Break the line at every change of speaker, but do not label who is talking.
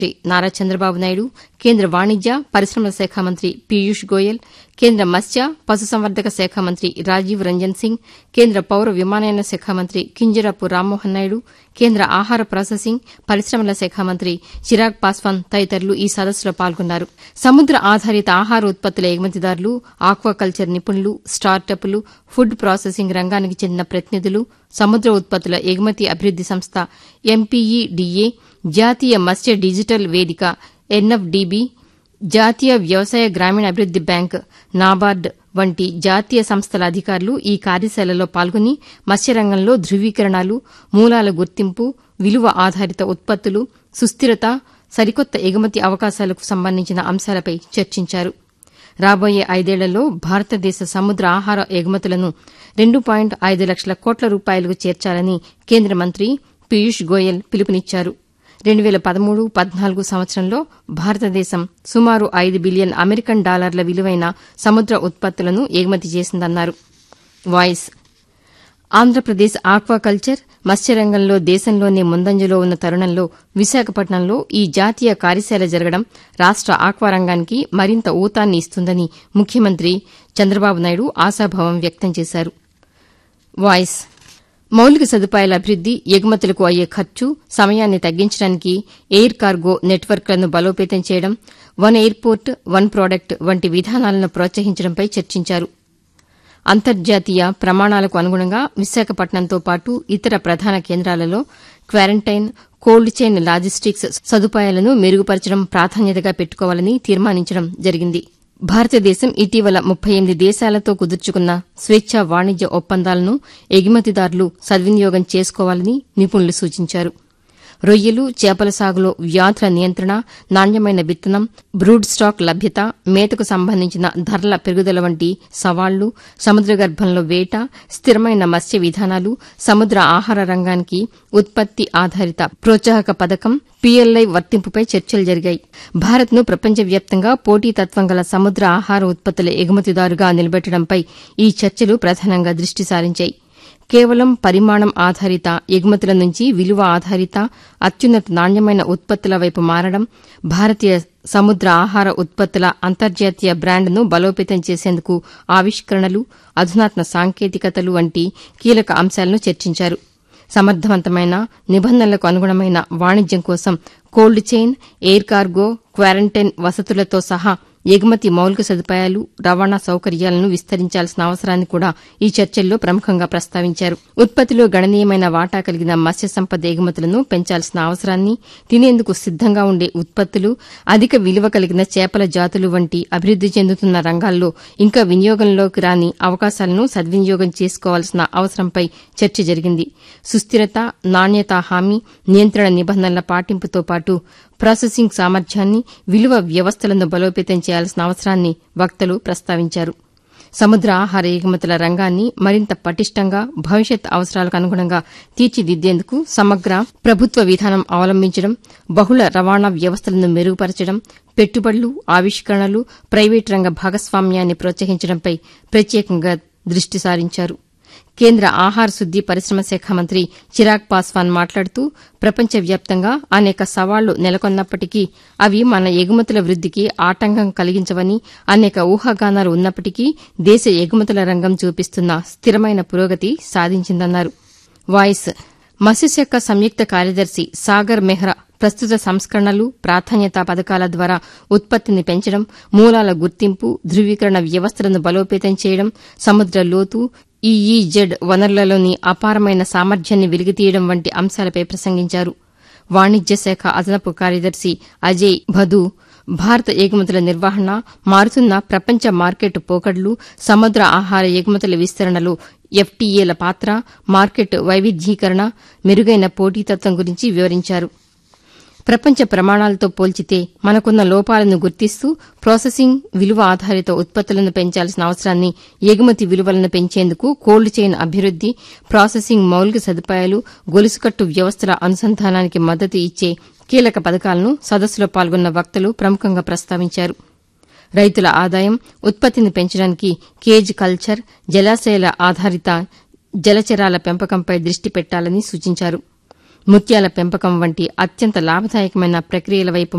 నారా చంద్రబాబు నాయుడు కేంద్ర వాణిజ్య పరిశ్రమల శాఖ మంత్రి పీయూష్ గోయల్ కేంద్ర మత్స్య పశుసంవర్ధక శాఖ మంత్రి రాజీవ్ రంజన్ సింగ్ కేంద్ర పౌర విమానయాన శాఖ మంత్రి కింజరాపు రామ్మోహన్ నాయుడు కేంద్ర ఆహార ప్రాసెసింగ్ పరిశ్రమల శాఖ మంత్రి చిరాగ్ పాస్వాన్ తదితరులు ఈ సదస్సులో పాల్గొన్నారు సముద్ర ఆధారిత ఆహార ఉత్పత్తుల ఎగుమతిదారులు ఆక్వాకల్చర్ నిపుణులు స్టార్టప్లు ఫుడ్ ప్రాసెసింగ్ రంగానికి చెందిన ప్రతినిధులు సముద్ర ఉత్పత్తుల ఎగుమతి అభివృద్ది సంస్థ ఎంపీఈడీఏ జాతీయ మత్స్య డిజిటల్ వేదిక ఎన్ఎఫ్డీబీ జాతీయ వ్యవసాయ గ్రామీణ అభివృద్ది బ్యాంక్ నాబార్డ్ వంటి జాతీయ సంస్థల అధికారులు ఈ కార్యశాలలో పాల్గొని మత్స్యరంగంలో ధృవీకరణలు మూలాల గుర్తింపు విలువ ఆధారిత ఉత్పత్తులు సుస్థిరత సరికొత్త ఎగుమతి అవకాశాలకు సంబంధించిన అంశాలపై చర్చించారు రాబోయే ఐదేళ్లలో భారతదేశ సముద్ర ఆహార ఎగుమతులను రెండు పాయింట్ ఐదు లక్షల కోట్ల రూపాయలకు చేర్చాలని కేంద్ర మంత్రి పీయూష్ గోయల్ పిలుపునిచ్చారు రెండు వేల పదమూడు పద్నాలుగు సంవత్సరంలో భారతదేశం సుమారు ఐదు బిలియన్ అమెరికన్ డాలర్ల విలువైన సముద్ర ఉత్పత్తులను ఎగుమతి చేసిందన్నారు వాయిస్ ఆంధ్రప్రదేశ్ ఆక్వాకల్చర్ మత్స్యరంగంలో దేశంలోనే ముందంజలో ఉన్న తరుణంలో విశాఖపట్నంలో ఈ జాతీయ కార్యశాల జరగడం రాష్ట ఆక్వా రంగానికి మరింత ఊతాన్ని ఇస్తుందని ముఖ్యమంత్రి చంద్రబాబు నాయుడు ఆశాభావం వ్యక్తం చేశారు వాయిస్ మౌలిక సదుపాయాల అభివృద్ది ఎగుమతులకు అయ్యే ఖర్చు సమయాన్ని తగ్గించడానికి ఎయిర్ కార్గో నెట్వర్క్లను బలోపేతం చేయడం వన్ ఎయిర్పోర్ట్ వన్ ప్రాడక్ట్ వంటి విధానాలను ప్రోత్సహించడంపై చర్చించారు అంతర్జాతీయ ప్రమాణాలకు అనుగుణంగా విశాఖపట్నంతో పాటు ఇతర ప్రధాన కేంద్రాలలో క్వారంటైన్ కోల్డ్ చైన్ లాజిస్టిక్స్ సదుపాయాలను మెరుగుపరచడం ప్రాధాన్యతగా పెట్టుకోవాలని తీర్మానించడం జరిగింది భారతదేశం ఇటీవల ముప్పై ఎనిమిది దేశాలతో కుదుర్చుకున్న స్వేచ్ఛా వాణిజ్య ఒప్పందాలను ఎగుమతిదారులు సద్వినియోగం చేసుకోవాలని నిపుణులు సూచించారు రొయ్యలు చేపల సాగులో వ్యాధుల నియంత్రణ నాణ్యమైన విత్తనం బ్రూడ్ స్టాక్ లభ్యత మేతకు సంబంధించిన ధరల పెరుగుదల వంటి సవాళ్లు సముద్ర గర్భంలో వేట స్థిరమైన మత్స్య విధానాలు సముద్ర ఆహార రంగానికి ఉత్పత్తి ఆధారిత ప్రోత్సాహక పథకం పీఎల్ఐ వర్తింపుపై చర్చలు జరిగాయి భారత్ను ప్రపంచవ్యాప్తంగా పోటీతత్వం గల సముద్ర ఆహార ఉత్పత్తుల ఎగుమతిదారుగా నిలబెట్టడంపై ఈ చర్చలు ప్రధానంగా దృష్టి సారించాయి కేవలం పరిమాణం ఆధారిత ఎగుమతుల నుంచి విలువ ఆధారిత అత్యున్నత నాణ్యమైన ఉత్పత్తుల వైపు మారడం భారతీయ సముద్ర ఆహార ఉత్పత్తుల అంతర్జాతీయ బ్రాండ్ను బలోపేతం చేసేందుకు ఆవిష్కరణలు అధునాత్మ సాంకేతికతలు వంటి కీలక అంశాలను చర్చించారు సమర్థవంతమైన నిబంధనలకు అనుగుణమైన వాణిజ్యం కోసం cold chain air cargo quarantine వసతులతో సహా ఎగుమతి మౌలిక సదుపాయాలు రవాణా సౌకర్యాలను విస్తరించాల్సిన అవసరాన్ని కూడా ఈ చర్చల్లో ప్రముఖంగా ప్రస్తావించారు ఉత్పత్తిలో గణనీయమైన వాటా కలిగిన మత్స్య సంపద ఎగుమతులను పెంచాల్సిన అవసరాన్ని తినేందుకు సిద్దంగా ఉండే ఉత్పత్తులు అధిక విలువ కలిగిన చేపల జాతులు వంటి అభివృద్ది చెందుతున్న రంగాల్లో ఇంకా వినియోగంలోకి రాని అవకాశాలను సద్వినియోగం చేసుకోవాల్సిన అవసరంపై చర్చ జరిగింది సుస్థిరత నాణ్యత హామీ నియంత్రణ నిబంధనల పాటింపుతో పాటు ప్రాసెసింగ్ సామర్థ్యాన్ని విలువ వ్యవస్థలను బలోపేతం చేయాల్సిన అవసరాన్ని వక్తలు ప్రస్తావించారు సముద్ర ఆహార ఎగుమతుల రంగాన్ని మరింత పటిష్టంగా భవిష్యత్ అవసరాలకు అనుగుణంగా తీర్చిదిద్దేందుకు సమగ్ర ప్రభుత్వ విధానం అవలంబించడం బహుళ రవాణా వ్యవస్థలను మెరుగుపరచడం పెట్టుబడులు ఆవిష్కరణలు ప్రైవేటు రంగ భాగస్వామ్యాన్ని ప్రోత్సహించడంపై ప్రత్యేకంగా దృష్టి సారించారు కేంద్ర ఆహార శుద్ది పరిశ్రమ శాఖ మంత్రి చిరాగ్ పాస్వాన్ మాట్లాడుతూ ప్రపంచవ్యాప్తంగా అనేక సవాళ్లు నెలకొన్నప్పటికీ అవి మన ఎగుమతుల వృద్దికి ఆటంకం కలిగించవని అనేక ఊహాగానాలు ఉన్నప్పటికీ దేశ ఎగుమతుల రంగం చూపిస్తున్న స్థిరమైన పురోగతి సాధించిందన్నారు వాయిస్ మత్స్యశాఖ సంయుక్త కార్యదర్శి సాగర్ మెహ్రా ప్రస్తుత సంస్కరణలు ప్రాధాన్యతా పథకాల ద్వారా ఉత్పత్తిని పెంచడం మూలాల గుర్తింపు ధృవీకరణ వ్యవస్థలను బలోపేతం చేయడం సముద్ర లోతు ఈఈజెడ్ వనరులలోని అపారమైన సామర్థ్యాన్ని వెలికితీయడం వంటి అంశాలపై ప్రసంగించారు వాణిజ్య శాఖ అదనపు కార్యదర్శి అజయ్ భదు భారత ఎగుమతుల నిర్వహణ మారుతున్న ప్రపంచ మార్కెట్ పోకడలు సముద్ర ఆహార ఎగుమతుల విస్తరణలో ఎఫ్టీఏల పాత్ర మార్కెట్ వైవిధ్యీకరణ మెరుగైన పోటీతత్వం గురించి వివరించారు ప్రపంచ ప్రమాణాలతో పోల్చితే మనకున్న లోపాలను గుర్తిస్తూ ప్రాసెసింగ్ విలువ ఆధారిత ఉత్పత్తులను పెంచాల్సిన అవసరాన్ని ఎగుమతి విలువలను పెంచేందుకు కోల్డ్ చైన్ అభివృద్ది ప్రాసెసింగ్ మౌలిక సదుపాయాలు గొలుసుకట్టు వ్యవస్థల అనుసంధానానికి మద్దతు ఇచ్చే కీలక పథకాలను సదస్సులో పాల్గొన్న వక్తలు ప్రముఖంగా ప్రస్తావించారు రైతుల ఆదాయం ఉత్పత్తిని పెంచడానికి కేజ్ కల్చర్ జలాశయాల ఆధారిత జలచరాల పెంపకంపై దృష్టి పెట్టాలని సూచించారు ముత్యాల పెంపకం వంటి అత్యంత లాభదాయకమైన ప్రక్రియల వైపు